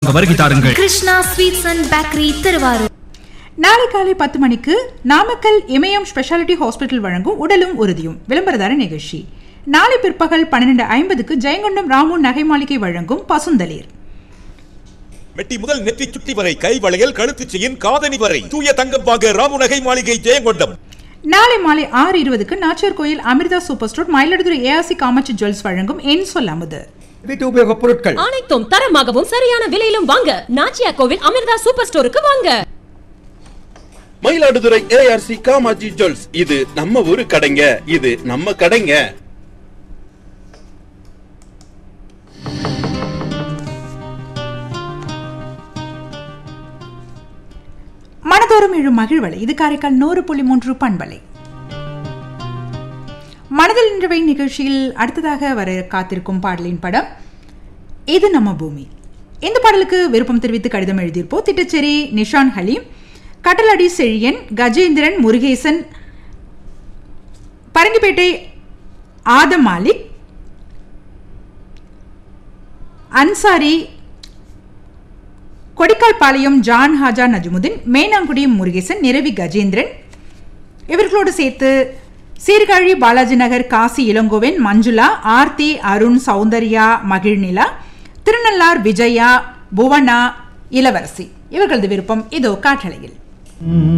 வாங்க வருகை தாருங்கள் Krishna sweets and bakery Thiruvarur நாளை காலை பத்து மணிக்கு நாமக்கல் இமயம் ஸ்பெஷாலிட்டி ஹாஸ்பிட்டல் வழங்கும் உடலும் உறுதியும் விளம்பரதார நிகழ்ச்சி நாளை பிற்பகல் பன்னிரண்டு ஐம்பதுக்கு ஜெயங்கொண்டம் ராமு நகை மாளிகை வழங்கும் பசுந்தளிர் மெட்டி முதல் நெற்றி சுட்டி வரை கை வளையல் கழுத்து செயின் காதணி வரை தூய தங்கம் வாங்க ராமுநகை மாளிகை ஜெயங்கொண்டம் நாளை மாலை ஆறு இருபதுக்கு Nachiyar Koil Amirtha super store Mayiladuthurai ARC Kamakshi jewels வழங்கும் என் சொல் அமுது வீட்டு உபயோகப் பொருட்கள் அனைத்தும் தரமாகவும் சரியான விலையிலும் வாங்க நாச்சியா கோவில் அமிர்தா சூப்பர் ஸ்டோருக்கு வாங்க மயிலாடுதுறை ஏஆர்சி காமாஜி ஜுவல்ஸ் இது நம்ம ஊரு கடைங்க இது நம்ம கடைங்க மனதோறும் எழும் மகிழ்வலை இது காரைக்கால் நூறு புள்ளி மூன்று பண்பலை மனதில் நின்றவை நிகழ்ச்சியில் அடுத்ததாக வர காத்திருக்கும் பாடலின் படம் இது நம்ம பூமி இந்த பாடலுக்கு விருப்பம் தெரிவித்து கடிதம் எழுதியிருப்போம் திட்டச்சேரி நிஷான் ஹலீம் கட்டலடி செழியன் கஜேந்திரன் முருகேசன் பரங்கிப்பேட்டை ஆதம் மாலிக் அன்சாரி கொடிக்கால்பாளையம் ஜான் ஹாஜா நஜ்முதீன் மேனாங்குடி முருகேசன் நிரவி கஜேந்திரன் இவர்களோடு சேர்த்து சீர்காழி பாலாஜி நகர் காசி இளங்கோவன் மஞ்சுளா ஆர்த்தி அருண் சௌந்தர்யா மகிழ்நிலா திருநள்ளார் விஜயா புவனா இளவரசி இவர்களது விருப்பம் இதோ காற்றலையில்